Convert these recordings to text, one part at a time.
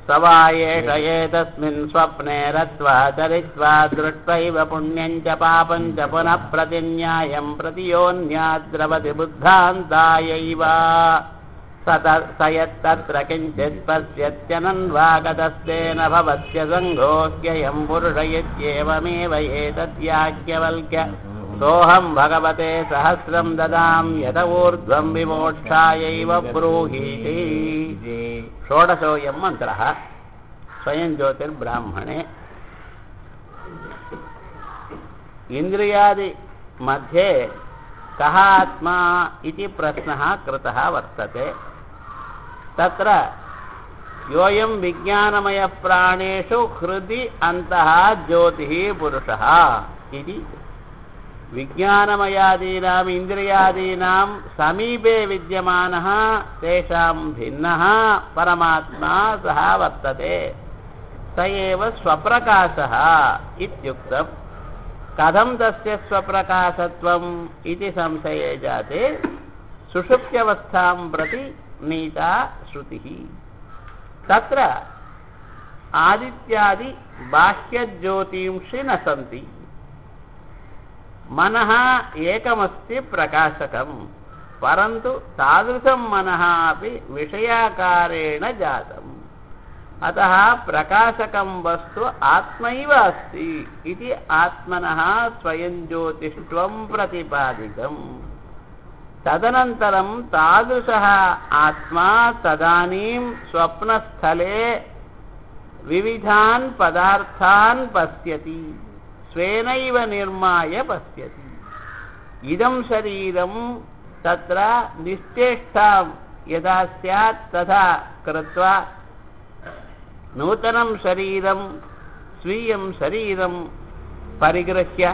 स वा एष एतस्मिन् स्वप्ने रत्वा चरित्वा दृष्ट्वैव पुण्यम् च पापम् च पुनः प्रतिन्यायम् प्रतियोन्याद्रवति बुद्धान्तायैव स त- स यत्तत्र किञ्चित् पश्यत्यनन्वागतस्तेन भवत्य सङ्घोऽस्ययम् पुरुष इत्येवमेव एतद्याज्ञवल्क्य सोऽहम् भगवते सहस्रम् ददाम् यत ऊर्ध्वम् विमोक्षायैव ब्रूहीति षोडशोऽयम् मन्त्रः स्वयं ज्योतिर्ब्राह्मणे इन्द्रियादिमध्ये कः आत्मा इति प्रश्नः कृतः वर्तते तत्र योऽयं विज्ञानमयः प्राणेषु हृदि अन्तः ज्योतिः पुरुषः इति विज्ञानमयादीनाम् इन्द्रियादीनां समीपे विद्यमानः तेषां भिन्नः परमात्मा सः वर्तते स एव स्वप्रकाशः इत्युक्तम् कथं तस्य स्वप्रकाशत्वम् इति संशये जाते सुषुप्त्यवस्थां प्रति नीता श्रुतिः तत्र आदित्यादि बाह्यज्योतींषि न सन्ति मनः एकमस्ति प्रकाशकं परन्तु तादृशं मनः अपि विषयाकारेण जातम् अतः प्रकाशकं वस्तु आत्मैव अस्ति इति आत्मनः स्वयं ज्योतिष्त्वं प्रतिपादितम् तदनन्तरं तादृशः आत्मा तदानीं स्वप्नस्थले विविधान् पदार्थान् पश्यति स्वेनैव निर्माय पश्यति इदं शरीरं तत्र निश्चेष्टां यथा स्यात् तथा कृत्वा नूतनं शरीरं स्वीयं शरीरं परिगृह्य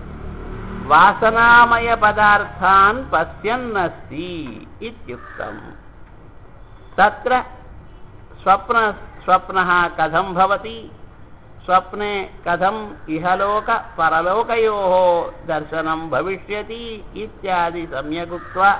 वासनामयपदार्थान् पश्यन्नस्ति इत्युक्तम् तत्र स्वप्न स्वप्नः कथं भवति स्वप्ने कथम् इहलोक परलोकयोः दर्शनं भविष्यति इत्यादि सम्यगुक्त्वा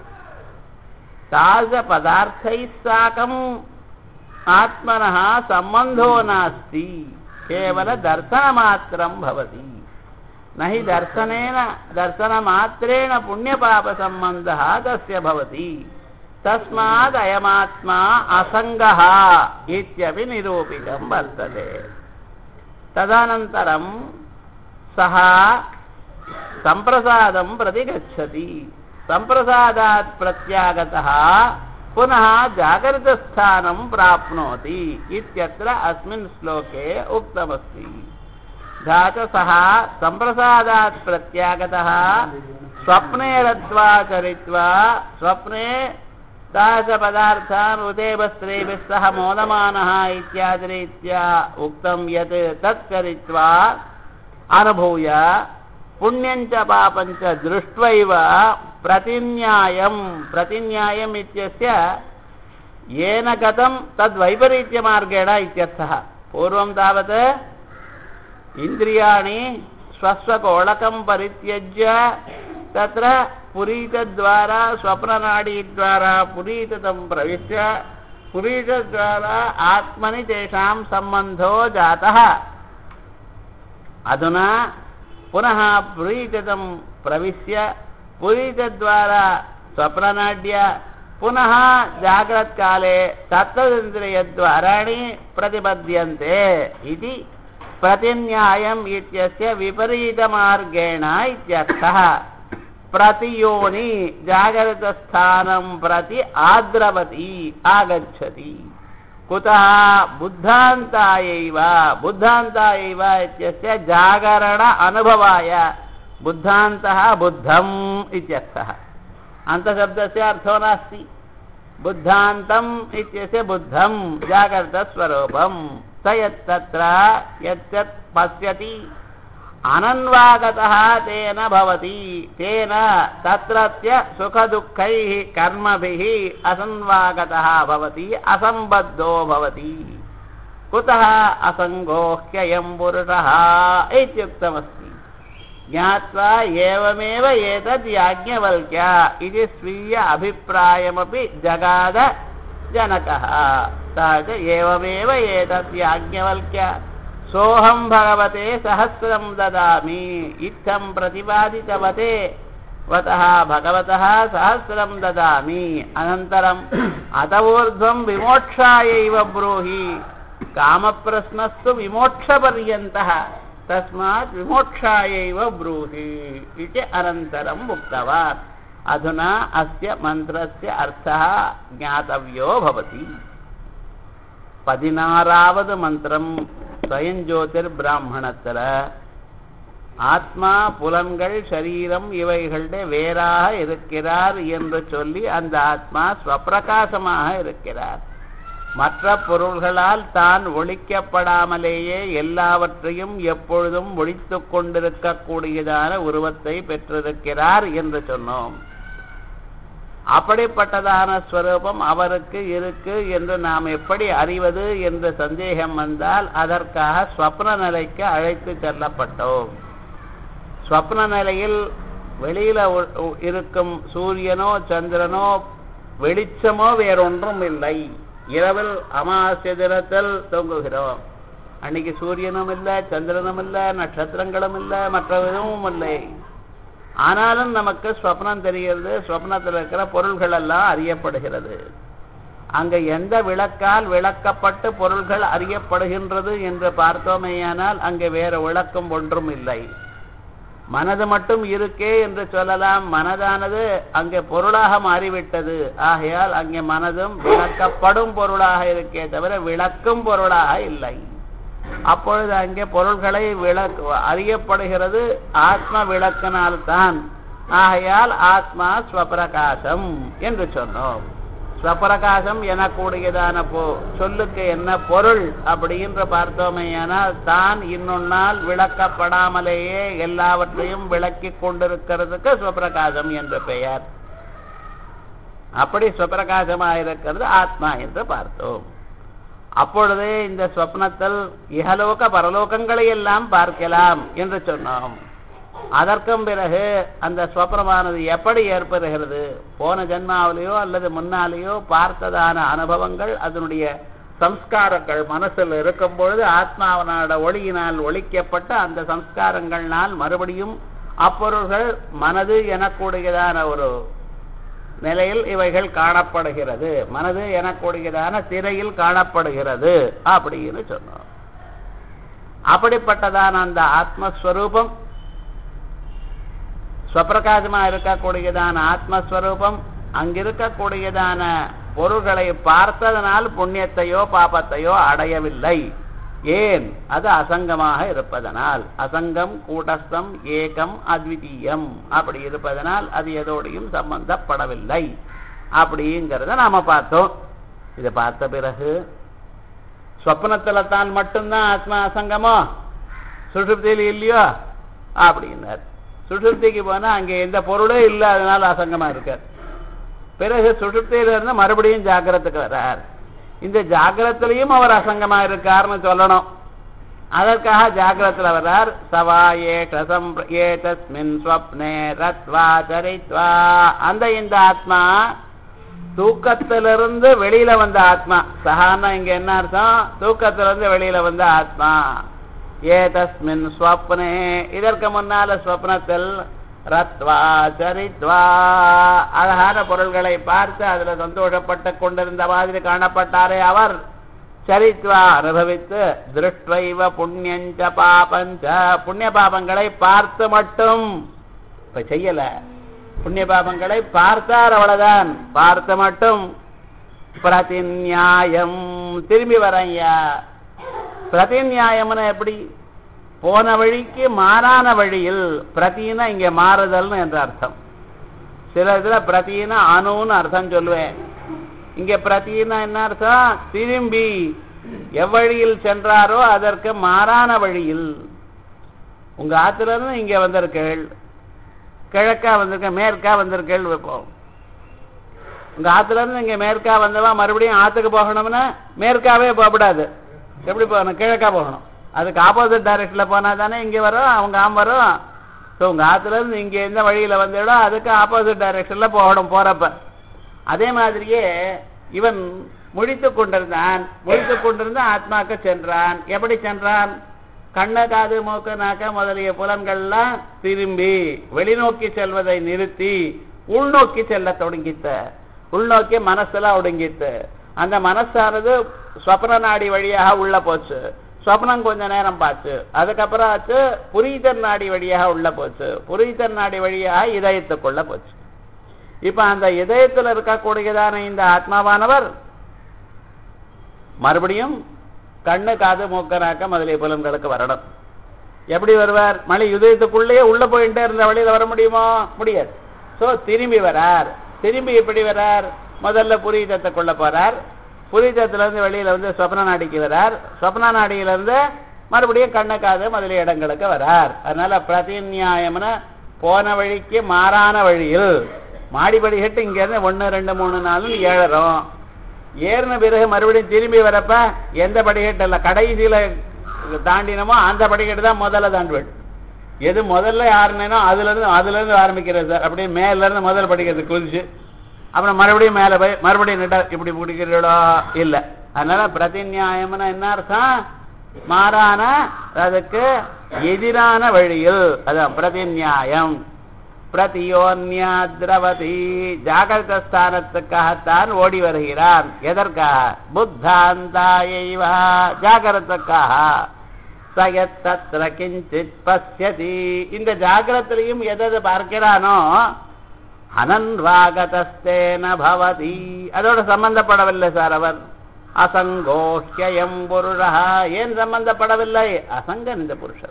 तादृशपदार्थैः साकम् आत्मनः सम्बन्धो नास्ति केवलदर्शनमात्रं भवति न हि दर्शनेन दर्शनमात्रेण पुण्यपापसम्बन्धः तस्य भवति तस्मात् अयमात्मा असङ्गः इत्यपि निरूपितं वर्तते तदनन्तरं सः सम्प्रसादं प्रति गच्छति सम्प्रसादात् प्रत्यागतः पुनः जागरितस्थानं प्राप्नोति इत्यत्र अस्मिन् श्लोके उक्तमस्ति धाच सः सम्प्रसादात् प्रत्यागतः स्वप्ने रत्वा चरित्वा स्वप्ने तादृशपदार्थान् उदेवस्त्रेभिः सह मोदमानः इत्यादिरीत्या उक्तं यत् तत् चरित्वा अनुभूय पुण्यञ्च पापञ्च दृष्ट्वैव प्रतिन्यायं प्रतिन्यायम् इत्यस्य येन गतं तद्वैपरीत्यमार्गेण इत्यर्थः पूर्वं तावत् इन्द्रियाणि स्वस्वकोळकं परित्यज्य तत्र पुरीतद्वारा स्वप्ननाडीद्वारा पुरीततं प्रविश्य पुरीतद्वारा आत्मनि तेषां सम्बन्धो जातः अधुना पुनः पुरीततं प्रविश्य पुरीतद्वारा स्वप्ननाड्य पुनः जाग्रत्काले तत्तदिन्द्रियद्वाराणि प्रतिपद्यन्ते इति प्रतिन्यायम् इत्यस्य विपरीतमार्गेण इत्यर्थः प्रतियोनि जागरितस्थानं प्रति आद्रवति आगच्छति कुतः बुद्धान्तायैव बुद्धान्तायैव इत्यस्य जागरण अनुभवाय बुद्धान्तः बुद्धम् इत्यर्थः अन्तशब्दस्य अर्थो नास्ति बुद्धान्तम् इत्यस्य बुद्धं जागृतस्वरूपं स यत्तत्र यच्चत् पश्यति अनन्वागतः तेन भवति तेन तत्रत्य सुखदुःखैः कर्मभिः असन्वागतः भवति असम्बद्धो भवति कुतः असङ्गोह्ययं पुरुषः इत्युक्तमस्ति ज्ञात्वा एवमेव एतद् याज्ञवल्क्य इति स्वीय अभिप्रायमपि जगाद जनकः उक्ताच एवमेव एतस्य याज्ञवल्क्य सोऽहं भगवते सहस्रं ददामि इत्थं प्रतिपादितवते वतः भगवतः सहस्रं ददामि अनन्तरम् अत ऊर्ध्वं विमोक्षायैव ब्रूहि कामप्रश्नस्तु विमोक्षपर्यन्तः तस्मात् विमोक्षायैव ब्रूहि इति अनन्तरम् उक्तवान् अधुना अस्य मन्त्रस्य अर्थः ज्ञातव्यो भवति பதினாறாவது மந்திரம் சுயஞ்சோதிர்பிராமணத்தில் ஆத்மா புலன்கள் சரீரம் இவைகளுடைய வேறாக இருக்கிறார் என்று சொல்லி அந்த ஆத்மா ஸ்வப்பிரகாசமாக இருக்கிறார் மற்ற பொருள்களால் தான் ஒழிக்கப்படாமலேயே எல்லாவற்றையும் எப்பொழுதும் ஒழித்து கொண்டிருக்கக்கூடியதான உருவத்தை பெற்றிருக்கிறார் என்று சொன்னோம் அப்படிப்பட்டதான ஸ்வரூபம் அவருக்கு இருக்கு என்று நாம் எப்படி அறிவது என்ற சந்தேகம் வந்தால் அதற்காக ஸ்வப்ன நிலைக்கு அழைத்து செல்லப்பட்டோம் ஸ்வப்ன நிலையில் வெளியில இருக்கும் சூரியனோ சந்திரனோ வெளிச்சமோ வேறொன்றும் இல்லை இரவில் அமாவாசை தினத்தில் தூங்குகிறோம் அன்னைக்கு சூரியனும் இல்லை சந்திரனும் இல்லை நட்சத்திரங்களும் இல்லை மற்ற எதுவும் இல்லை ஆனாலும் நமக்கு ஸ்வப்னம் தெரிகிறது ஸ்வப்னத்தில் இருக்கிற பொருள்கள் எல்லாம் அறியப்படுகிறது அங்க எந்த விளக்கால் விளக்கப்பட்டு பொருள்கள் அறியப்படுகின்றது என்று பார்த்தோமேயானால் அங்கே வேற விளக்கம் ஒன்றும் இல்லை மனது மட்டும் இருக்கே என்று சொல்லலாம் மனதானது அங்கே பொருளாக மாறிவிட்டது ஆகையால் அங்கே மனதும் விளக்கப்படும் பொருளாக இருக்கே தவிர விளக்கும் பொருளாக இல்லை அப்பொழுது அங்கே பொருள்களை விளக்கு அறியப்படுகிறது ஆத்ம விளக்கினால்தான் ஆகையால் ஆத்மா ஸ்வபிரகாசம் என்று சொன்னோம் ஸ்வபிரகாசம் எனக்கூடியதான போ சொல்லுக்கு என்ன பொருள் அப்படின்ற பார்த்தோமேயானால் தான் இன்னொன்னால் விளக்கப்படாமலேயே எல்லாவற்றையும் விளக்கி கொண்டிருக்கிறதுக்கு ஸ்வபிரகாசம் என்று பெயர் அப்படி ஸ்வபிரகாசமாயிருக்கிறது ஆத்மா என்று பார்த்தோம் அப்பொழுதே இந்த ஸ்வப்னத்தில் இகலோக பரலோகங்களை எல்லாம் பார்க்கலாம் என்று சொன்னோம் அதற்கும் பிறகு அந்த ஸ்வப்னமானது எப்படி ஏற்படுகிறது போன ஜென்மாவிலேயோ அல்லது முன்னாலேயோ பார்த்ததான அனுபவங்கள் அதனுடைய சம்ஸ்காரங்கள் மனசில் இருக்கும் பொழுது ஆத்மாவனோட ஒளியினால் ஒழிக்கப்பட்ட அந்த சம்ஸ்காரங்கள்னால் மறுபடியும் அப்பொருள்கள் மனது எனக்கூடியதான ஒரு நிலையில் இவைகள் காணப்படுகிறது மனது எனக்கூடியதான திரையில் காணப்படுகிறது அப்படின்னு சொன்னோம் அப்படிப்பட்டதான அந்த ஆத்மஸ்வரூபம் ஸ்வப்பிரகாசமா இருக்கக்கூடியதான ஆத்மஸ்வரூபம் அங்கிருக்கக்கூடியதான பொருள்களை பார்த்ததனால் புண்ணியத்தையோ பாபத்தையோ அடையவில்லை ஏன் அது அசங்கமாக இருப்பதனால் அசங்கம் கூட்டஸ்தம் ஏகம் அத்விதீயம் அப்படி இருப்பதனால் அது எதோடையும் சம்பந்தப்படவில்லை அப்படிங்கிறத நாம பார்த்தோம் இதை பார்த்த பிறகு சொப்னத்துல தான் மட்டும்தான் ஆத்மா அசங்கமோ சுஷுப்தியில் இல்லையோ அப்படின்னார் சுஷுப்திக்கு போனா அங்க எந்த பொருளே இல்லை அதனால அசங்கமா இருக்கார் பிறகு சுஷுப்தியில இருந்து மறுபடியும் ஜாக்கிரத்துக்கு வர்றார் இந்த ஜாகிரத்திலையும் அவர் அசங்கமா இருக்காருன்னு சொல்லணும் அதற்காக ஜாகிரத்துல வர்றார் சவா ஏஷம் ஏதஸ்மின் ஸ்வப்னே ரத்வா சரித்வா அந்த இந்த ஆத்மா தூக்கத்திலிருந்து வெளியில வந்த ஆத்மா சகான்னா இங்க என்ன அர்த்தம் தூக்கத்திலிருந்து வெளியில வந்த ஆத்மா ஏதஸ்மின் ஸ்வப்னே இதற்கு முன்னால ஸ்வப்னத்தில் ரத்வா சரித்வா அழகான பொருள்களை பார்த்து அதுல சந்தோஷப்பட்டு கொண்டிருந்த மாதிரி காணப்பட்டாரே அவர் சரித்வா அனுபவித்து திருஷ்டைவ புண்ணியஞ்ச பாபஞ்ச புண்ணிய பாபங்களை பார்த்து மட்டும் இப்ப செய்யல புண்ணிய பாபங்களை பார்த்தார் அவ்வளவுதான் பார்த்து மட்டும் பிரதிநியாயம் திரும்பி வரையா பிரதிநியாயம்னு எப்படி போன வழிக்கு மாறான வழியில் பிரதினா இங்க மாறுதல்னு என்ற அர்த்தம் சில இதுல பிரதினா அணுன்னு அர்த்தம் சொல்லுவேன் இங்க பிரதினா என்ன அர்த்தம் திரும்பி எவ்வழியில் சென்றாரோ அதற்கு மாறான வழியில் உங்க ஆத்துல இருந்து இங்க வந்திருக்கள் கிழக்கா வந்திருக்க மேற்கா வந்திருக்கள் வைப்போம் உங்க ஆத்துல இருந்து இங்க மேற்கா வந்தவா மறுபடியும் ஆத்துக்கு போகணும்னா மேற்காவே போகக்கூடாது எப்படி போகணும் கிழக்கா போகணும் அதுக்கு ஆப்போசிட் டைரக்ஷன்ல போனா தானே இங்க வரும் அவங்க ஆம் வரும் ஸோ உங்க ஆத்துல இருந்து இங்க எந்த வழியில வந்துடும் அதுக்கு ஆப்போசிட் டைரக்ஷன்ல போகணும் போறப்ப அதே மாதிரியே இவன் முழித்துக் கொண்டிருந்தான் முழித்துக் கொண்டிருந்த ஆத்மாக்கு சென்றான் எப்படி சென்றான் கண்ண காது மூக்கு நாக்க முதலிய புலன்கள்லாம் திரும்பி வெளிநோக்கி செல்வதை நிறுத்தி உள்நோக்கி செல்ல தொடங்கித்த உள்நோக்கி மனசுல ஒடுங்கித்து அந்த மனசானது ஸ்வப்ன நாடி வழியாக உள்ள போச்சு ஸ்வப்னம் கொஞ்ச நேரம் பார்த்து அதுக்கப்புறம் ஆச்சு புரிதர் நாடி வழியாக உள்ள போச்சு புரிதர் நாடி வழியாக இதயத்துக்குள்ள போச்சு இப்ப அந்த இதயத்துல இருக்கக்கூடியதான இந்த ஆத்மாவானவர் மறுபடியும் கண்ணு காது மூக்க நாக்க முதலிய புலன்களுக்கு வரணும் எப்படி வருவார் மழை இதயத்துக்குள்ளேயே உள்ள போயிட்டே இருந்த வழியில வர முடியுமோ முடியாது சோ திரும்பி வரார் திரும்பி எப்படி வரார் முதல்ல புரியுதத்துக்குள்ள போறார் புரியுதத்துல இருந்து வெளியில வந்து சொப்ன நாடிக்கு வரார் சொப்ன நாடியில இருந்து மறுபடியும் கண்ணு காது முதலிய இடங்களுக்கு வரார் அதனால பிரதிநியாயம்னு போன வழிக்கு மாறான வழியில் மாடிப்படி கட்டு இங்க இருந்து ஒன்னு ரெண்டு மூணு நாலு ஏழறோம் ஏறின பிறகு மறுபடியும் திரும்பி வரப்ப எந்த படிக்கட்டு இல்ல கடைசியில தாண்டினமோ அந்த படிக்கட்டு தான் முதல்ல தாண்டுவேன் எது முதல்ல யாருனோ அதுல இருந்து அதுல இருந்து ஆரம்பிக்கிறது சார் அப்படியே மேல இருந்து முதல் படிக்கிறது குதிச்சு அப்புறம் மறுபடியும் மேல போய் மறுபடியும் நிட்டா இப்படி பிடிக்கிறீங்களோ இல்ல அதனால பிரதிநியாயம்னா என்ன அர்த்தம் மாறான அதுக்கு எதிரான வழியில் அதான் பிரதிநியாயம் பிரதியோன்யா திரவதி ஜாகிரத ஸ்தானத்துக்காகத்தான் ஓடி வருகிறான் எதற்காக புத்தாந்தாயைவா ஜாகிரத்துக்காக சயத்தத்ர கிஞ்சித் பசியதி இந்த ஜாகிரத்திலையும் எதை பார்க்கிறானோ அனன்வாகதஸ்தேன பவதி அதோட சம்பந்தப்படவில்லை சார் அவர் அசங்கோஹ்யம் புருஷா ஏன் சம்பந்தப்படவில்லை அசங்கன் இந்த புருஷன்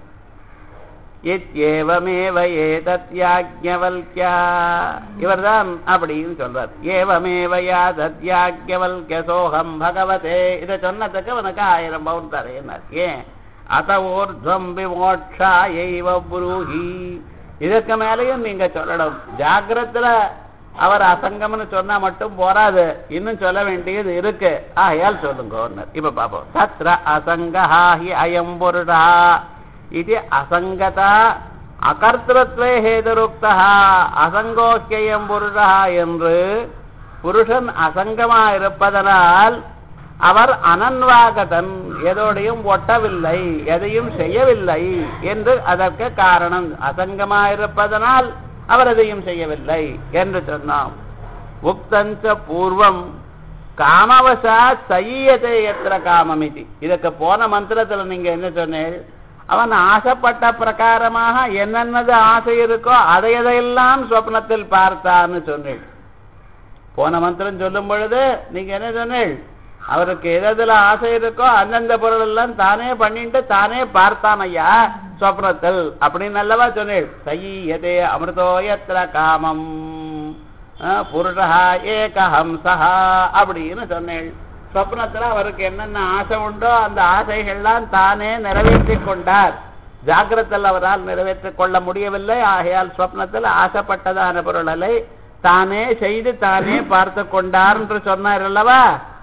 இத்யேவமேவ ஏதத்யாஜ்ஞவல்க்யா இவர்தான் அப்படின்னு சொல்றார் ஏவமேவ யாதத்யாஜ்ஞவல்க்ய சோகம் பகவதே இதை சொன்னதுக்கு அவனுக்கு ஆயிரம் பவுன் தரேனார் ஏன் அத ஊர்துவம் விமோட்சா எய்வ புரூஹி இதற்கு மேலேயும் நீங்க சொல்லணும் ஜாகிரத்துல அவர் அசங்கம்னு சொன்னா மட்டும் போராது இன்னும் சொல்ல வேண்டியது இருக்கு ஆகையால் சொல்லுங்க இப்ப பாப்போம் தத்ர அசங்கஹாஹி அயம் புருடா இது அசங்கதா அகர்த்தத்வே ஹேதுருக்தா அசங்கோக்கியம் புருடா என்று புருஷன் அசங்கமா இருப்பதனால் அவர் அனன்வாகதன் எதோடையும் ஒட்டவில்லை எதையும் செய்யவில்லை என்று அதற்கு காரணம் அசங்கமாயிருப்பதனால் அவர் எதையும் செய்யவில்லை என்று சொன்னோம் உக்தஞ்ச பூர்வம் காமவசா சையத்தை எத்திர காமமிதி இதுக்கு போன மந்திரத்துல நீங்க என்ன சொன்னீங்க அவன் ஆசைப்பட்ட பிரகாரமாக என்னென்னது ஆசை இருக்கோ அதை எதையெல்லாம் சொப்னத்தில் பார்த்தான்னு சொன்னீள் போன மந்திரம் சொல்லும் பொழுது நீங்க என்ன சொன்னீள் அவருக்கு எதுல ஆசை இருக்கோ அந்தந்த பொருள் எல்லாம் தானே பண்ணிட்டு தானே பார்த்தான் ஐயா சொப்னத்தில் அப்படின்னு அல்லவா சொன்னேள் சையதே அமிர்தோ எத்திர காமம் புருஷா ஏக ஹம்சஹா அப்படின்னு சொன்னேள் சொப்னத்துல அவருக்கு என்னென்ன ஆசை உண்டோ அந்த ஆசைகள்லாம் தானே நிறைவேற்றி கொண்டார் ஜாகிரத்தில் அவரால் நிறைவேற்றிக் கொள்ள முடியவில்லை ஆகையால் சொப்னத்தில் ஆசைப்பட்டதான பொருளை தானே செய்து தானே பார்த்து கொண்டார் என்று சொன்னார் அல்லவா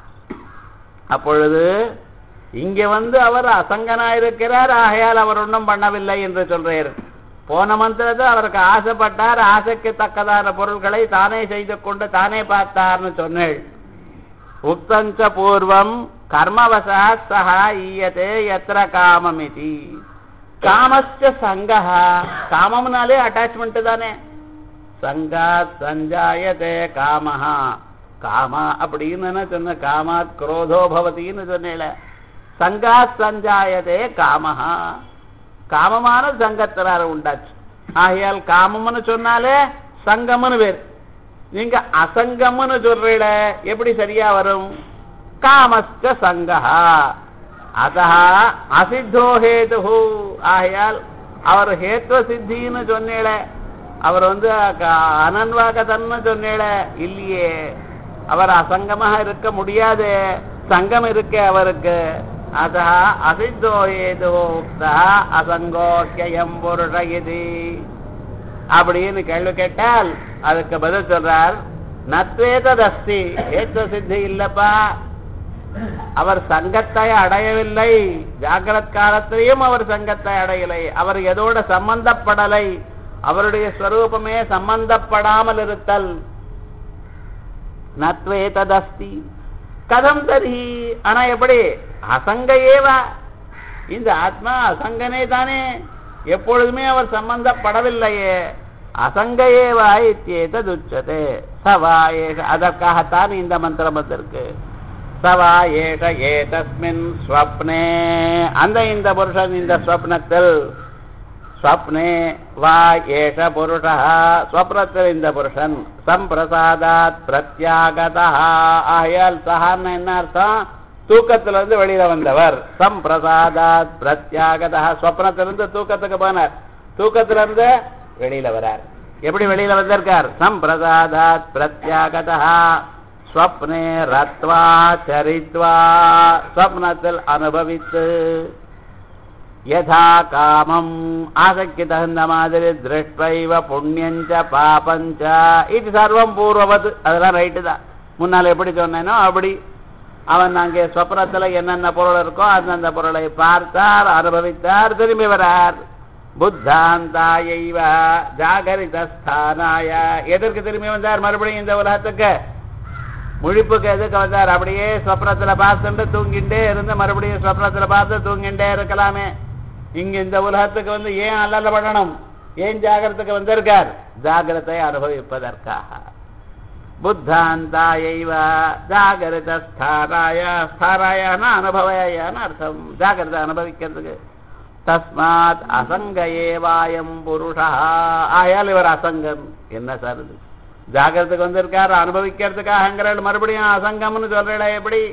அப்பொழுது இங்க வந்து அவர் அசங்கனாயிருக்கிறார் ஆகையால் அவர் ஒன்றும் பண்ணவில்லை என்று சொல்றார் போன மந்திரத்தை அவருக்கு ஆசைப்பட்டார் ஆசைக்கு தக்கதான பொருள்களை தானே செய்து கொண்டு தானே பார்த்தார்னு சொன்னேள் உக்தஞ்ச பூர்வம் கர்மவசா சஹா ஈயத்தே எத்திர காமமிதி காமஸ்ய சங்கஹா காமம்னாலே அட்டாச்மெண்ட் தானே சங்கா சஞ்சாயத்தே காமஹா காமா அப்படின்னு சொன்ன காமாத் குரோதோ பவதின்னு சொன்னேல சங்கா சஞ்சாயதே காமஹா காமமான சங்கத்தினால உண்டாச்சு ஆகையால் காமம்னு சொன்னாலே சங்கம்னு பேர் நீங்க அசங்கம்னு சொல்றீட எப்படி சரியா வரும் காமஸ்க சங்கஹா அதா அசித்தோ ஹேது ஆகையால் அவர் ஹேத்துவ சித்தின்னு சொன்னேல அவர் வந்து அனன்வாகதன்னு சொன்னேல இல்லையே அவர் அசங்கமாக இருக்க முடியாது சங்கம் இருக்கு அவருக்கு அதா அசித்தோ ஏதோ உக்தா அசங்கோக்கியம் புருஷ இது அப்படின்னு கேள்வி கேட்டால் அதுக்கு பதில் சொல்றார் நத்வேதஸ்தி ஏத்துவ சித்தி இல்லப்பா அவர் சங்கத்தை அடையவில்லை ஜாகிரத் காலத்திலையும் அவர் சங்கத்தை அடையலை அவர் எதோட சம்பந்தப்படலை அவருடைய ஸ்வரூபமே சம்பந்தப்படாமல் இருத்தல் நத்வேதஸ்தி கதம் தரி ஆனா எப்படி அசங்க ஏவா இந்த ஆத்மா அசங்கனே தானே எப்பொழுதுமே அவர் சம்பந்தப்படவில்லையே அசங்க ஏவா இத்தியேததுச்சதே சவா ஏஷ அதற்காகத்தான் இந்த மந்திரம் வந்திருக்கு சவா ஏஷ ஏதஸ்மின் ஸ்வப்னே அந்த இந்த புருஷன் இந்த ஸ்வப்னத்தில் ஸ்வப்னே வா ஏஷ புருஷா ஸ்வப்னத்தில் இந்த புருஷன் சம்பிரசாதாத் பிரத்யாகதா ஆயால் சஹான்னு என்ன அர்த்தம் தூக்கத்திலிருந்து வெளியில வந்தவர் சம்பிரசாதாத் பிரத்யாகதா ஸ்வப்னத்திலிருந்து தூக்கத்துக்கு போனார் தூக்கத்திலிருந்து வெளியில வரார் எப்படி வெளியில வந்திருக்கார் சம்பிரசாதாத் பிரத்யாகதா ஸ்வப்னே ரத்வா சரித்வா ஸ்வப்னத்தில் அனுபவித்து யதா காமம் ஆசைக்கு தகுந்த மாதிரி திருஷ்டைவ புண்ணியஞ்ச பாபஞ்ச இது சர்வம் பூர்வவது அதெல்லாம் ரைட்டு தான் முன்னால் எப்படி சொன்னேனோ அப்படி அவன் அங்கே சொப்னத்துல என்னென்ன பொருள் இருக்கோ அந்தந்த பொருளை பார்த்தார் அனுபவித்தார் திரும்பி வரார் புத்தாந்தாயைவ ஜாகரிதஸ்தானாய எதற்கு திரும்பி வந்தார் மறுபடியும் இந்த உலகத்துக்கு முழிப்புக்கு எதுக்கு வந்தார் அப்படியே சொப்னத்துல பார்த்துட்டு தூங்கிட்டே இருந்து மறுபடியும் சொப்னத்துல பார்த்து தூங்கிட்டே இருக்கலாமே இங்க இந்த உலகத்துக்கு வந்து ஏன் அல்லல பண்ணணும் ஏன் ஜாகிரத்துக்கு வந்திருக்கார் ஜாகிரத்தை அனுபவிப்பதற்காக புத்தாந்தாயைவ ஜாகிரத ஸ்தாராய ஸ்தாராயான அனுபவயான அர்த்தம் ஜாகிரதை அனுபவிக்கிறதுக்கு தஸ்மாத் அசங்க ஏவாயம் புருஷா ஆயால் இவர் அசங்கம் என்ன சார் இது ஜாகிரத்துக்கு வந்திருக்காரு அனுபவிக்கிறதுக்காகங்கிறாள் மறுபடியும் அசங்கம்னு சொல்றா எப்படி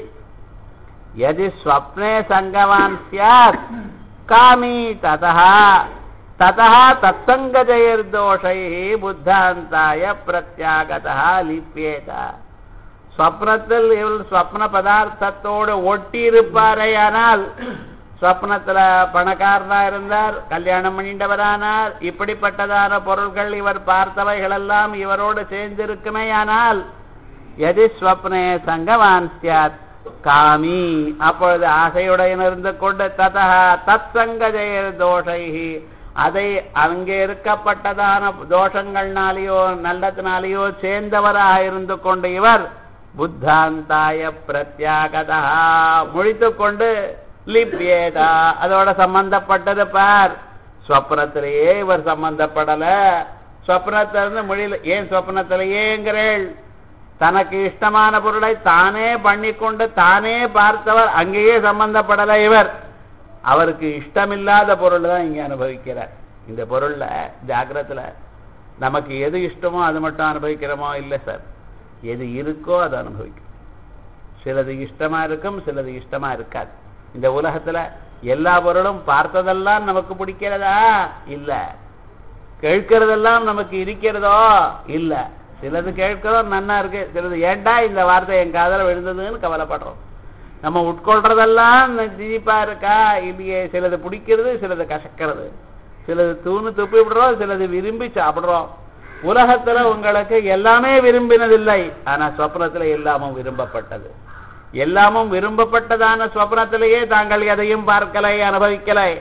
எதி ஸ்வப்னே சங்கவான் சியாத் காமி ததா ததா தத்சங்கஜயர்தோஷை புத்தாந்தாய பிரத்யாகதா லிப்பியேத ஸ்வப்னத்தில் இவள் ஸ்வப்ன பதார்த்தத்தோடு ஒட்டி இருப்பாரையானால் ஸ்வப்னத்துல பணக்காரனா இருந்தார் கல்யாணம் பண்ணிட்டவரானார் இப்படிப்பட்டதான பொருள்கள் இவர் பார்த்தவைகள் எல்லாம் இவரோடு சேர்ந்திருக்குமேயானால் எதி ஸ்வப்னே சங்கவான் சியாத் காமி அப்பொழுது ஆசையுடன் இருந்து கொண்டு ததா தத் சங்கஜய தோஷை அதை அங்கே இருக்கப்பட்டதான தோஷங்கள்னாலேயோ நல்லத்தினாலேயோ சேர்ந்தவராக இருந்து கொண்டு இவர் புத்தாந்தாய பிரத்யாகதா முழித்து கொண்டு லிப்யேதா அதோட சம்பந்தப்பட்டது பார் ஸ்வப்னத்திலேயே இவர் சம்பந்தப்படல ஸ்வப்னத்திலிருந்து மொழியில ஏன் ஸ்வப்னத்திலேயேங்கிறேள் தனக்கு இஷ்டமான பொருளை தானே பண்ணிக்கொண்டு தானே பார்த்தவர் அங்கேயே சம்பந்தப்படல இவர் அவருக்கு இஷ்டமில்லாத பொருள் தான் இங்க அனுபவிக்கிறார் இந்த பொருள்ல ஜாகிரத்துல நமக்கு எது இஷ்டமோ அது மட்டும் அனுபவிக்கிறோமோ இல்லை சார் எது இருக்கோ அதை அனுபவிக்கும் சிலது இஷ்டமா இருக்கும் சிலது இஷ்டமா இருக்காது இந்த உலகத்துல எல்லா பொருளும் பார்த்ததெல்லாம் நமக்கு பிடிக்கிறதா இல்ல கேட்கிறதெல்லாம் நமக்கு இருக்கிறதோ இல்ல சிலது கேட்கிறோம் நன்னா இருக்கு சிலது ஏண்டா இந்த வார்த்தை என் காதல விழுந்ததுன்னு கவலைப்படுறோம் நம்ம உட்கொள்றதெல்லாம் திதிப்பா இருக்கா இல்லையே சிலது பிடிக்கிறது சிலது கசக்கிறது சிலது தூணு துப்பி விடுறோம் சிலது விரும்பி சாப்பிடுறோம் உலகத்துல உங்களுக்கு எல்லாமே விரும்பினதில்லை ஆனா சொப்னத்துல எல்லாமும் விரும்பப்பட்டது எல்லாமும் விரும்பப்பட்டதான சொப்னத்திலேயே தாங்கள் எதையும் பார்க்கலை அனுபவிக்கலை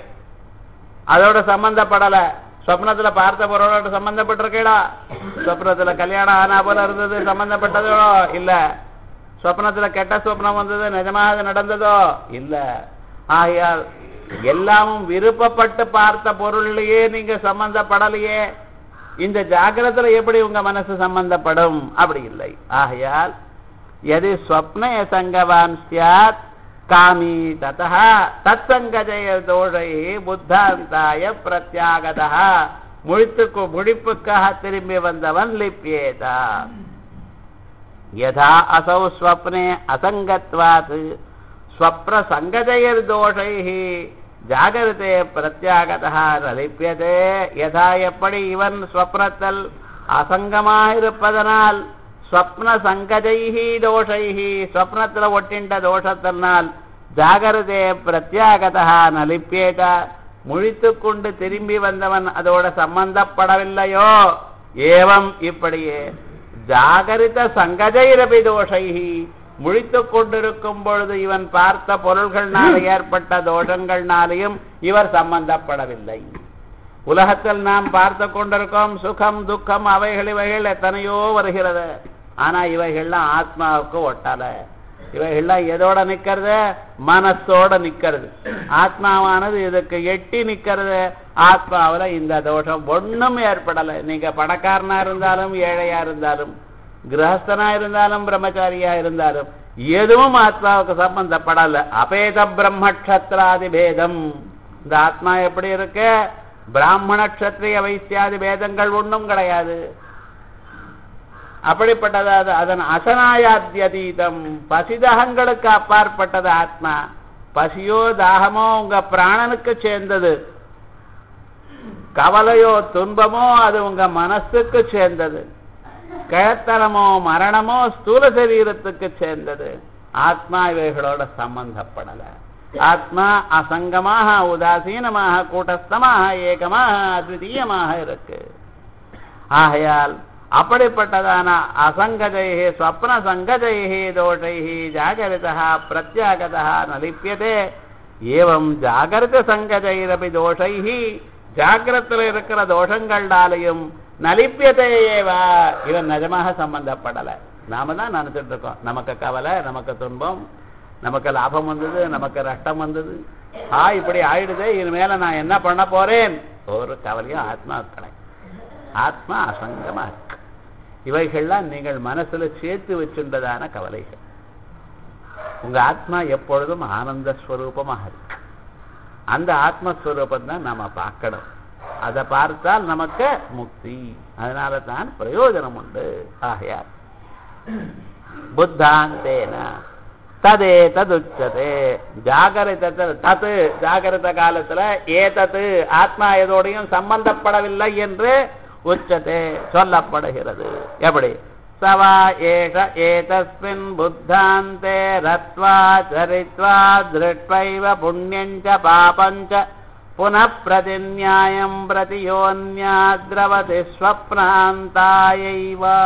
அதோட சம்பந்தப்படல சொப்னத்துல பார்த்த பொருளோட சம்பந்தப்பட்டிருக்கீடா சொப்னத்துல கல்யாணம் ஆனா போல இருந்தது சம்பந்தப்பட்டதோ இல்ல சொப்னத்துல கெட்ட சொப்னம் வந்தது நிஜமாக அது நடந்ததோ இல்ல ஆகையால் எல்லாமும் விருப்பப்பட்டு பார்த்த பொருள்லயே நீங்க சம்பந்தப்படலையே இந்த ஜாகிரத்துல எப்படி உங்க மனசு சம்பந்தப்படும் அப்படி இல்லை ஆகையால் எது ஸ்வப்னே சங்கவான் சியாத் காமி ததா தத்சங்கஜய தோஷை புத்தாந்தாய பிரத்யாகதா முழித்துக்கு முழிப்புக்காக திரும்பி வந்தவன் லிப்பியேதா யதா அசௌ ஸ்வப்னே அசங்கத்வாத் ஸ்வப்ன சங்கஜயர்தோஷை ஜாகிரதே பிரத்யாகதா நலிப்பியதே யதா எப்படி இவன் ஸ்வப்னத்தில் அசங்கமாயிருப்பதனால் ஸ்வப்ன சங்கஜைஹி தோஷைஹி ஸ்வப்னத்தில் ஒட்டின்ற தோஷத்தினால் ஜாகிரதே பிரத்யாகதா நலிப்பேத முழித்து கொண்டு திரும்பி வந்தவன் அதோட சம்பந்தப்படவில்லையோ ஏவம் இப்படியே ஜாகரித சங்கஜைரபி தோஷைஹி முழித்து கொண்டிருக்கும் பொழுது இவன் பார்த்த பொருள்கள்னால ஏற்பட்ட தோஷங்கள்னாலையும் இவர் சம்பந்தப்படவில்லை உலகத்தில் நாம் பார்த்து கொண்டிருக்கோம் சுகம் துக்கம் அவைகள் இவைகள் எத்தனையோ வருகிறது ஆனா இவைகள்லாம் ஆத்மாவுக்கு ஒட்டல இவைகள்லாம் எதோட நிக்கிறது மனசோட நிக்கிறது ஆத்மாவானது இதுக்கு எட்டி நிக்கிறது ஆத்மாவுல இந்த தோஷம் ஒண்ணும் ஏற்படலை நீங்க பணக்காரனா இருந்தாலும் ஏழையா இருந்தாலும் கிரகஸ்தனா இருந்தாலும் பிரம்மச்சாரியா இருந்தாலும் எதுவும் ஆத்மாவுக்கு சம்பந்தப்படல அபேத பிரம்மக்ஷத்ராதி பேதம் இந்த ஆத்மா எப்படி இருக்கு பிராமண க்ஷத்ரிய வைசியாதி பேதங்கள் ஒண்ணும் கிடையாது அப்படிப்பட்டது அது அதன் அசனாயாத்தியதீதம் பசிதகங்களுக்கு அப்பாற்பட்டது ஆத்மா பசியோ தாகமோ உங்க பிராணனுக்கு சேர்ந்தது கவலையோ துன்பமோ அது உங்க மனசுக்கு சேர்ந்தது கிழத்தனமோ மரணமோ ஸ்தூல சரீரத்துக்கு சேர்ந்தது ஆத்மா இவைகளோட சம்பந்தப்படல ஆத்மா அசங்கமாக உதாசீனமாக கூட்டஸ்தமாக ஏகமாக அத்விதீயமாக இருக்கு ஆகையால் அப்படிப்பட்டதான அசங்கதைஹி ஸ்வப்ன சங்கதைஹி தோஷைஹி ஜாகரிதா பிரத்யாகதா ந லிப்பியதே ஏவம் ஜாகரித சங்கதைரபி தோஷைஹி ஜாகிரத்தில் இருக்கிற தோஷங்களாலையும் நலிப்பியதையேவா இவன் நிஜமாக சம்பந்தப்படலை நாம தான் நினைச்சிட்டு இருக்கோம் நமக்கு கவலை நமக்கு துன்பம் நமக்கு லாபம் வந்தது நமக்கு நஷ்டம் வந்தது ஆ இப்படி ஆயிடுது இனிமேல நான் என்ன பண்ண போறேன் ஒரு கவலையும் ஆத்மா கிடையாது ஆத்மா அசங்கமா இருக்கு இவைகள்லாம் நீங்கள் மனசுல சேர்த்து வச்சுன்றதான கவலைகள் உங்க ஆத்மா எப்பொழுதும் ஆனந்த ஸ்வரூபமாக இருக்கு அந்த ஆத்மஸ்வரூபம் தான் நாம பார்க்கணும் அதை பார்த்தால் நமக்கு முக்தி அதனால தான் பிரயோஜனம் உண்டு ஆகையார் புத்தாந்தேன ததே ததுச்சதே ஜாகரித தத்து ஜாகரித காலத்துல ஏதத்து ஆத்மா எதோடையும் சம்பந்தப்படவில்லை என்று உச்சதே சொல்லப்படுகிறது எப்படி சவா ஏஷ ஏதஸ்மின் புத்தாந்தே ரத்வா சரித்வா திருட்வைவ புண்ணியஞ்ச பாபஞ்ச புனః பிரதிநியாயம் பிரதியோன்யாத்ரவதி ஸ்வப்னாந்தாயைவா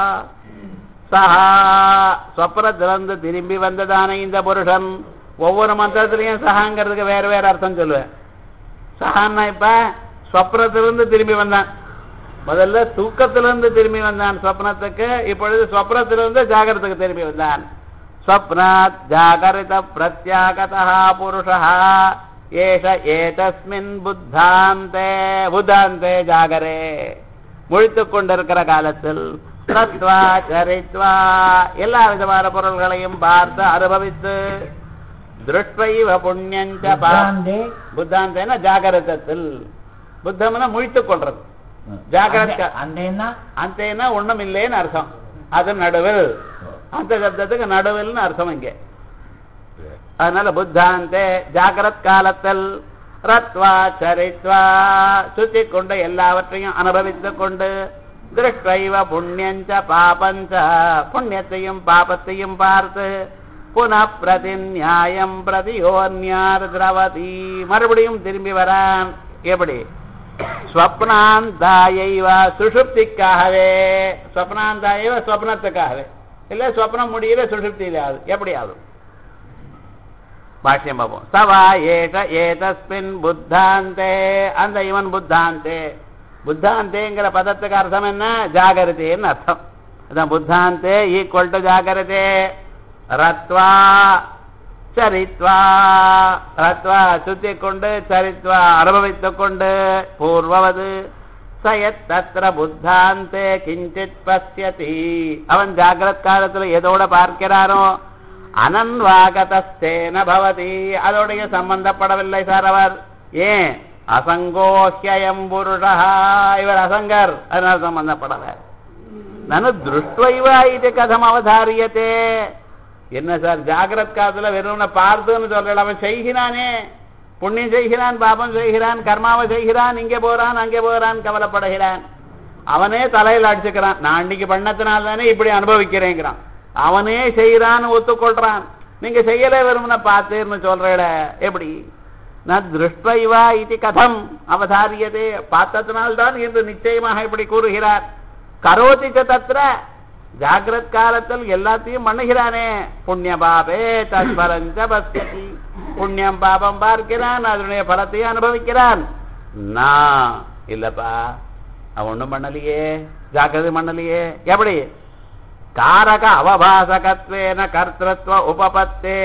சஹா ஸ்வப்னத்திலிருந்து திரும்பி வந்ததான இந்த புருஷன் ஒவ்வொரு மந்திரத்திலையும் சஹாங்கிறதுக்கு வேற வேற அர்த்தம் சொல்லுவேன் சஹான்னா இப்ப ஸ்வப்னத்திலிருந்து திரும்பி வந்தான் முதல்ல தூக்கத்திலிருந்து திரும்பி வந்தான் ஸ்வப்னத்துக்கு இப்பொழுது ஸ்வப்னத்திலிருந்து ஜாகிரத்துக்கு திரும்பி வந்தான் ஸ்வப்னாத் ஜாகரித பிரத்யாகதா புருஷா ஏஷ ஏதஸ்மின் புத்தாந்தே புத்தாந்தே ஜாகரே முழித்துக் கொண்டிருக்கிற காலத்தில் தத்வா சரித்வா எல்லா விதமான பொருள்களையும் பார்த்து அனுபவித்து திருஷ்டைவ புண்ணியஞ்ச பா புத்தாந்தே புத்தாந்தேன ஜாகரதத்தில் புத்தம்னா முழித்துக் கொள்றது ஜாகிரத அந்தேன்னா அந்தேனா ஒண்ணும் இல்லைன்னு அர்த்தம் அது நடுவில் அந்த சப்தத்துக்கு நடுவில்னு அர்த்தம் இங்கே அதனால புத்தாந்தே ஜாகிரத் காலத்தில் ரத்வா சரித்வா சுத்தி கொண்டு எல்லாவற்றையும் அனுபவித்துக் கொண்டு திருஷ்டைவ புண்ணியஞ்ச பாபஞ்ச புண்ணியத்தையும் பாபத்தையும் பார்த்து புன பிரதிநியாயம் பிரதியோன்யார் திரவதி மறுபடியும் திரும்பி வரான் எப்படி ஸ்வப்னாந்தாயைவ சுஷுப்திக்காகவே ஸ்வப்னாந்தாயவ ஸ்வப்னத்துக்காகவே இல்ல ஸ்வப்னம் முடியல சுஷுப்தியில ஆகுது எப்படி ஆகும் பாஷ்யம் பார்ப்போம் சவா ஏஷ ஏதஸ்மின் புத்தாந்தே அந்த இவன் புத்தாந்தே புத்தாந்தேங்கிற பதத்துக்கு அர்த்தம் என்ன ஜாகரதேன்னு அர்த்தம் அதான் புத்தாந்தே ஈக்குவல் டு ஜாகரதே ரத்வா சரித்வா ரத்வா சுத்தி கொண்டு சரித்வா அனுபவித்துக் கொண்டு பூர்வவது சயத் தத்திர புத்தாந்தே கிஞ்சித் பசியதி அவன் ஜாகிரத் காலத்துல எதோட பார்க்கிறானோ அனன்வாகதஸ்தேன பவதி அதோடைய சம்பந்தப்படவில்லை சார் அவர் ஏன் அசங்கோஹ்யம் புருஷா இவர் அசங்கர் அதனால சம்பந்தப்படல நனு திருஷ்டைவ இது கதம் அவதாரியத்தே என்ன சார் ஜாகிரத் காலத்துல வெறும் பார்த்துன்னு சொல்றேன் அவன் செய்கிறானே புண்ணியம் செய்கிறான் பாபம் செய்கிறான் கர்மாவை செய்கிறான் இங்கே போறான் அங்கே போறான் கவலைப்படுகிறான் அவனே தலையில் அடிச்சுக்கிறான் நான் அன்னைக்கு பண்ணத்தினால தானே இப்படி அனுபவிக்கிறேங்கிறான் அவனே செய்யறான்னு ஒத்துக்கொள்றான் நீங்க செய்யல விரும்பின பார்த்தேன்னு சொல்றேட எப்படி நான் திருஷ்டைவா இது கதம் அவதாரியதே பார்த்தத்தினால்தான் என்று நிச்சயமாக இப்படி கூறுகிறார் கரோதி ச தத்ர ஜாகிரத் காலத்தில் எல்லாத்தையும் பண்ணுகிறானே புண்ணிய பாபே தஸ்பரஞ்ச பஸ்யதி புண்ணியம் பாபம் பார்க்கிறான் அதனுடைய பலத்தையும் அனுபவிக்கிறான் நான் இல்லப்பா அவன் ஒண்ணும் பண்ணலையே ஜாக்கிரதை பண்ணலையே எப்படி காரக அவபாசகத்வேன கர்த்தத்வ உபபத்தே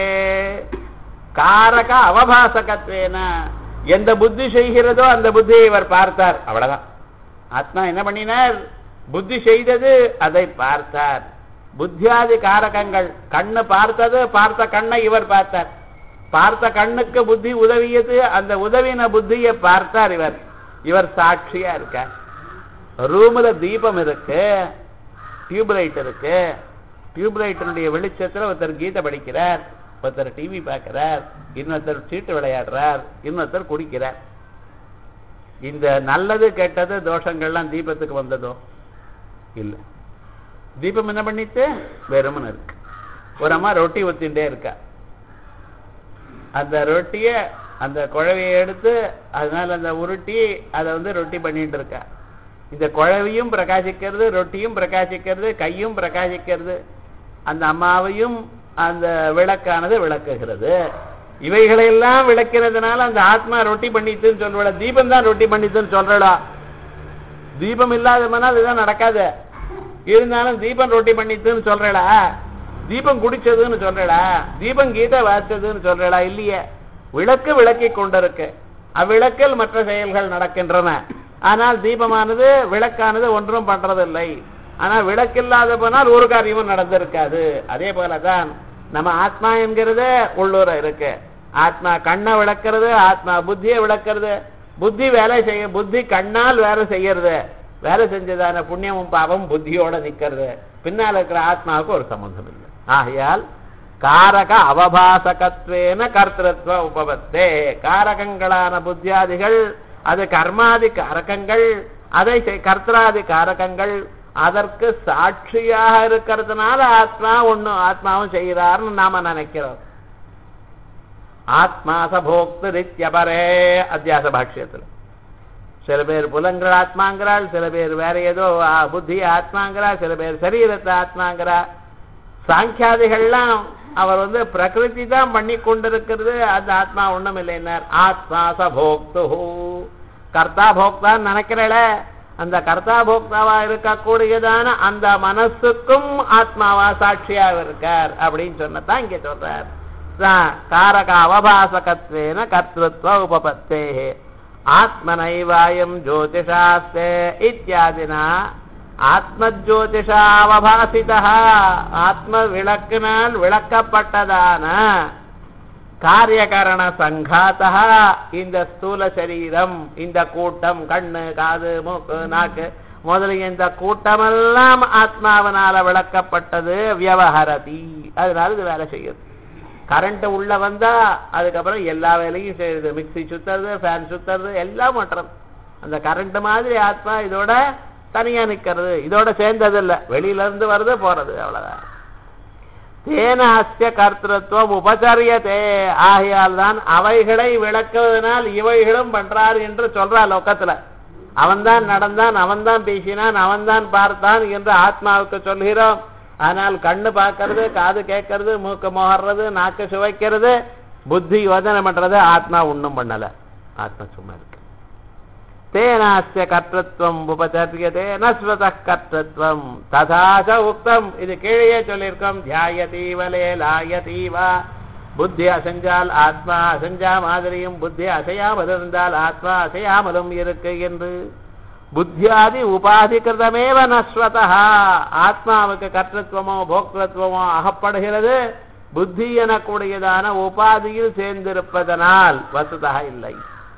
காரக அவபாசகத்வேன எந்த புத்தி செய்கிறதோ அந்த புத்தியை இவர் பார்த்தார் அவ்வளவுதான் ஆத்மா என்ன பண்ணினார் புத்தி செய்தது அதை பார்த்தார் புத்தியாதி காரகங்கள் கண்ணு பார்த்தது பார்த்த கண்ணை இவர் பார்த்தார் பார்த்த கண்ணுக்கு புத்தி உதவியது அந்த உதவின புத்தியை பார்த்தார் இவர் இவர் சாட்சியா இருக்கார் ரூம்ல தீபம் இருக்கு டியூப்லைட் இருக்கு டியூப்லைட்டினுடைய வெளிச்சத்துல ஒருத்தர் கீதை படிக்கிறார் ஒருத்தர் டிவி பார்க்கிறார் இன்னொருத்தர் சீட்டு விளையாடுறார் இன்னொருத்தர் குடிக்கிறார் இந்த நல்லது கெட்டது தோஷங்கள்லாம் தீபத்துக்கு வந்ததோ இல்ல தீபம் என்ன பண்ணிட்டு வெறுமன் இருக்கு ஒரு அம்மா ரொட்டி ஊத்திண்டே இருக்கா அந்த ரொட்டிய அந்த குழவையை எடுத்து அதனால அந்த உருட்டி அதை வந்து ரொட்டி பண்ணிட்டு இருக்கா இந்த குழவையும் பிரகாசிக்கிறது ரொட்டியும் பிரகாசிக்கிறது கையும் பிரகாசிக்கிறது அந்த அம்மாவையும் அந்த விளக்கானது விளக்குகிறது இவைகளையெல்லாம் விளக்கிறதுனால அந்த ஆத்மா ரொட்டி பண்ணிட்டுன்னு சொல்றா தீபம் தான் ரொட்டி பண்ணிட்டுன்னு சொல்றடா தீபம் இல்லாதவனா அதுதான் நடக்காது இருந்தாலும் தீபம் ரொட்டி பண்ணிட்டுன்னு சொல்றடா தீபம் குடிச்சதுன்னு சொல்றடா தீபம் கீதை வாசிச்சதுன்னு சொல்றடா இல்லையே விளக்கு விளக்கி கொண்டிருக்கு அவ்விளக்கில் மற்ற செயல்கள் நடக்கின்றன ஆனால் தீபமானது விளக்கானது ஒன்றும் பண்றதில்லை ஆனா விளக்கில்லாத போனால் ஒரு காரியமும் நடந்திருக்காது அதே போலதான் நம்ம ஆத்மா என்கிறது உள்ளூர இருக்கு ஆத்மா கண்ணை விளக்குறது ஆத்மா புத்தியை விளக்குறது புத்தி வேலை செய்ய புத்தி கண்ணால் வேலை செய்யறது வேலை செஞ்சதான புண்ணியமும் பாவம் புத்தியோட நிக்கிறது பின்னால் இருக்கிற ஆத்மாவுக்கு ஒரு சம்பந்தம் இல்லை ஆகையால் காரக அவபாசகத்வேன கர்த்தத்வ உபபத்தே காரகங்களான புத்தியாதிகள் அது கர்மாதி காரகங்கள் அதை செய்- கர்த்தராதி காரகங்கள் அதற்கு சாட்சியாக இருக்கிறதுனால ஆத்மா ஒண்ணு ஆத்மாவும் செய்கிறார்னு நாம நினைக்கிறோம் ஆத்மா சபோக்து நித்யபரே அத்தியாச பாஷ்யத்துல சில பேர் புலங்கள் ஆத்மாங்கிறாள் சில பேர் வேற ஏதோ ஆ, புத்தி ஆத்மாங்கிறா சில பேர் சரீரத்தை ஆத்மாங்கிறா சாங்கியாதிகள்லாம் அவர் வந்து பிரகிருதி தான் பண்ணி கொண்டிருக்கிறது அந்த ஆத்மா ஒண்ணும் இல்லைன்னார் ஆத்மா சபோக்து கர்த்தா போக்தான்னு நினைக்கிறல அந்த கர்த்தா போக்தாவா இருக்கக்கூடியதான அந்த மனசுக்கும் ஆத்மாவா சாட்சியா இருக்கார் அப்படின்னு சொன்னதான் இங்க சொல்றார் ச- காரக அவபாசகத்வேன கர்த்தத்வ உபபத்தே ஆத்மனைவாயம் ஜோதிஷாஸ்தே இத்தியாதினா ஆத்மஜோதிஷாவபாசிதா ஆத்ம விளக்கினால் விளக்கப்பட்டதான காரியகரண சங்காத்தா இந்த ஸ்தூல சரீரம் இந்த கூட்டம் கண்ணு காது மூக்கு நாக்கு முதலிய இந்த கூட்டமெல்லாம் ஆத்மாவனால விளக்கப்பட்டது வியவஹரதி அதனால இது வேலை செய்யுது கரண்ட் உள்ள வந்தா அதுக்கப்புறம் எல்லா வேலையும் செய்யுது மிக்ஸி சுத்துறது ஃபேன் சுத்துறது எல்லாம் பண்றது அந்த கரண்ட் மாதிரி ஆத்மா இதோட தனியா நிக்கிறது இதோட சேர்ந்தது இல்ல வெளியில இருந்து வருது போறது அவ்வளவுதான் தேன அஸ்ய கர்த்தத்துவம் உபச்சரியதே ஆகையால் தான் அவைகளை விளக்குவதனால் இவைகளும் பண்றார் என்று சொல்றா லோக்கத்துல அவன்தான் நடந்தான் அவன்தான் பேசினான் அவன்தான் பார்த்தான் என்று ஆத்மாவுக்கு சொல்கிறோம் ஆனால் கண்ணு பார்க்கறது காது கேட்கறது மூக்கு மோகறது நாக்கு சுவைக்கிறது புத்தி யோஜனை பண்றது ஆத்மா ஒண்ணும் பண்ணல ஆத்மா சும்மா இருக்கு தேனாஸ்ய கர்த்தத்வம் உபச்சரியதே நஸ்வத கர்த்தத்வம் ததாச உக்தம் இது கீழே சொல்லியிருக்கோம் தியாயதீவலே லாயதீவா புத்தி அசைஞ்சால் ஆத்மா அசைஞ்சா மாதிரியும் புத்தி அசையாமல் இருந்தால் ஆத்மா அசையாமலும் இருக்கு என்று புத்தியாதி உபாதி கிருதமேவ நஸ்வதா ஆத்மாவுக்கு கர்த்தத்துவமோ போக்திருத்துவமோ அகப்படுகிறது புத்தி எனக்கூடியதான உபாதியில் சேர்ந்திருப்பதனால் வசுதா இல்லை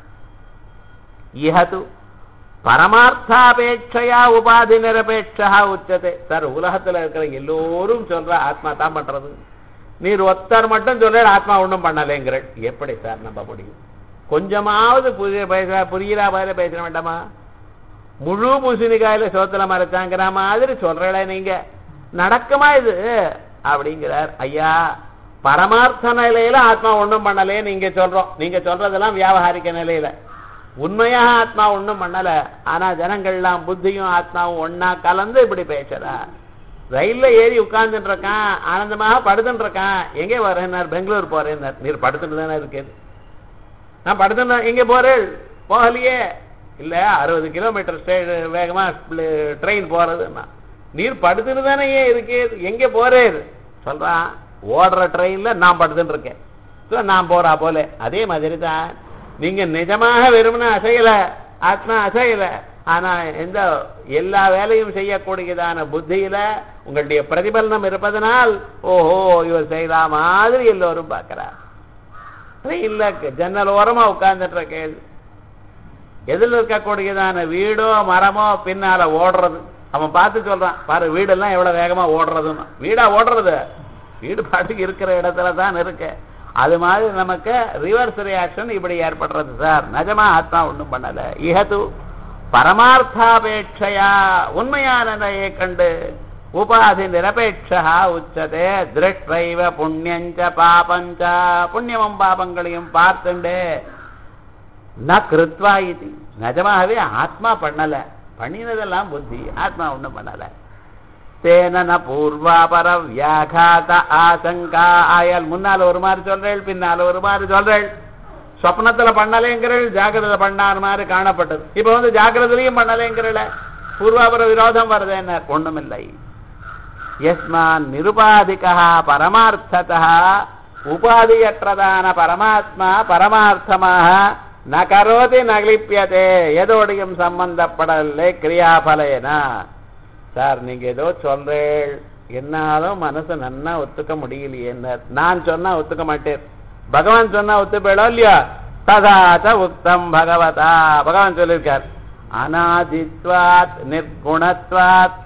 இஹது பரமார்த்தாபேட்சையா உபாதி நிரபேட்சா உச்சத்தை சார் உலகத்துல இருக்கிற எல்லோரும் சொல்ற ஆத்மா தான் பண்றது நீர் ஒத்தர் மட்டும் சொல்ற ஆத்மா ஒண்ணும் பண்ணலைங்கிற எப்படி சார் நம்ப முடியும் கொஞ்சமாவது புரிய பேச புரியிறா மாதிரி பேச வேண்டாமா முழு பூசணிக்காயில சோத்துல மறைச்சாங்கிற மாதிரி சொல்றல நீங்க நடக்குமா இது அப்படிங்கிறார் ஐயா பரமார்த்த நிலையில ஆத்மா ஒண்ணும் பண்ணலே நீங்க சொல்றோம் நீங்க சொல்றதெல்லாம் வியாபகாரிக்க நிலையில உண்மையாக ஆத்மா ஒண்ணும் பண்ணல ஆனா ஜனங்கள்லாம் புத்தியும் ஆத்மாவும் ஒண்ணா கலந்து இப்படி பேசுறா ரயில்ல ஏறி உட்கார்ந்துட்டு இருக்கான் ஆனந்தமாக படுத்துட்டு இருக்கான் எங்கே வரேன்னார் பெங்களூர் போறேன்னார் நீர் படுத்துட்டு தானே இருக்குது நான் படுத்துனா எங்க போறேள் போகலையே இல்ல அறுபது கிலோமீட்டர் ஸ்டே வேகமா ட்ரெயின் போறதுன்னா நீர் படுத்துட்டு தானே ஏன் இருக்கே எங்க போறேர் சொல்றான் ஓடுற ட்ரெயின்ல நான் படுத்துட்டு இருக்கேன் So, நான் போறா போல அதே மாதிரி தான் நீங்க நிஜமாக வெறுமனே அசையல ஆத்மா அசையல ஆனா எந்த எல்லா வேலையும் செய்யக்கூடியதான புத்தியில உங்களுடைய பிரதிபலனம் இருப்பதனால் ஓஹோ இவர் செய்யற மாதிரி எல்லோரும் பார்க்கிறார் ட்ரெயின்ல ஜன்னல் ஓரமா உட்கார்ந்துட்டு இருக்கேன் எதில் இருக்கக்கூடியதான வீடோ மரமோ பின்னால ஓடுறது அவன் பார்த்து சொல்றான் பாரு வீடெல்லாம் எவ்வளவு வேகமா ஓடுறதுன்னு வீடா ஓடுறது வீடு பாட்டுக்கு இருக்கிற இடத்துல தான் இருக்கு அது மாதிரி நமக்கு ரிவர்ஸ் ரியாக்ஷன் இப்படி ஏற்படுறது சார் நிஜமா ஆத்மா ஒண்ணும் பண்ணல இஹது பரமார்த்தாபேட்சையா உண்மையான நிலையை கண்டு உபாதி நிரபேட்சா உச்சதே திருஷ்டைவ புண்ணியஞ்ச பாபஞ்ச புண்ணியமும் பாபங்களையும் பார்த்துண்டு ந கிருத்வா இது நிஜமாகவே ஆத்மா பண்ணல பண்ணினதெல்லாம் புத்தி ஆத்மா ஒண்ணும் பண்ணல தேன ந பூர்வாபர வியாகாத ஆசங்கா ஆயல் முன்னால ஒரு மாதிரி சொல்றேள் பின்னால ஒரு மாதிரி சொல்றேள் சொப்னத்துல பண்ணலேங்கிறள் ஜாகிரதை பண்ணார் மாதிரி காணப்பட்டது இப்ப வந்து ஜாகிரதையும் பண்ணலேங்கிறல பூர்வாபர விரோதம் வருது என்ன ஒண்ணுமில்லை யஸ்மான் நிருபாதிகா பரமார்த்ததா உபாதியற்றதான பரமாத்மா பரமார்த்தமாக ந கரோதி நகலிப்பியதே எதோடையும் சம்பந்தப்படவில்லை கிரியாபலேனா சார் நீங்க ஏதோ சொல்றேள் என்னாலும் மனசு நன்னா ஒத்துக்க முடியலையே நான் சொன்னா ஒத்துக்க மாட்டேன் பகவான் சொன்னா ஒத்துப்பேடோ இல்லையா ததாச்ச உக்தம் பகவதா பகவான் சொல்லியிருக்கார் அநாதித்வாத் நிர்குணத்வாத்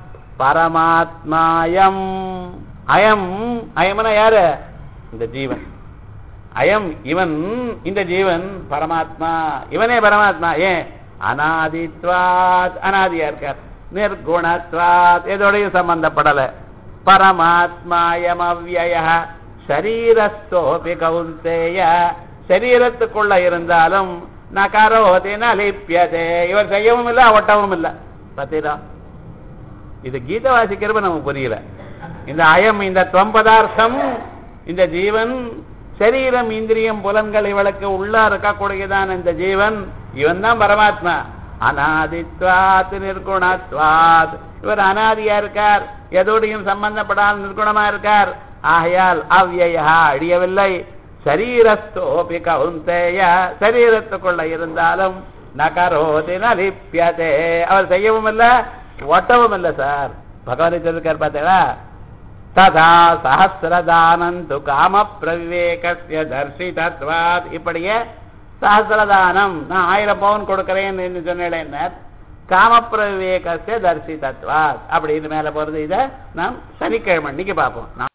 பரமாத்மாயம் அயம் அயம்னா யாரு இந்த ஜீவன் அயம் இவன் இந்த ஜீவன் பரமாத்மா இவனே பரமாத்மா ஏன் அநாதித்வாத் அனாதியா இருக்கார் நிர்குணத்வாத் எதோடையும் சம்பந்தப்படல பரமாத்மாயம் அவ்வய சரீரஸ்தோபி கவுந்தேய சரீரத்துக்குள்ள இருந்தாலும் நகரோதி நலிப்பியதே இவர் செய்யவும் இல்லை ஒட்டவும் இல்லை பத்திரா இது கீதை வாசிக்கிறப்ப நமக்கு புரியல இந்த அயம் இந்த தொம்பதார்த்தம் இந்த ஜீவன் சரீரம் இந்திரியம் புலன்கள் இவளுக்கு உள்ள இருக்கக்கூடியதான இந்த ஜீவன் இவன் தான் பரமாத்மா அநாதித்வாத் நிர்குணத்வாத் இவர் அனாதியா இருக்கார் எதோடையும் சம்பந்தப்படாத நிர்குணமா இருக்கார் ஆகையால் அவ்யயா அழியவில்லை சரீரஸ்தோபி கவுந்தேய சரீரத்துக்குள்ள இருந்தாலும் நகரோதி நலிப்பியதே அவர் செய்யவும் இல்லை ஒட்டவும் இல்லை சார் பகவானை சொல்லிருக்கார் பார்த்தீங்களா ததா சஹசிரதானந்து காம பிரவிவேகசிய தர்சிதத்வாத் இப்படியே சஹசிரதானம் நான் ஆயிரம் பவுன் கொடுக்கிறேன் என்று சொன்னேன் காமப்பிரவிவேகசிய தர்சிதத்வாத் அப்படின்னு மேல போறது இதை நாம் சனிக்கிழமை அன்னைக்கு பார்ப்போம்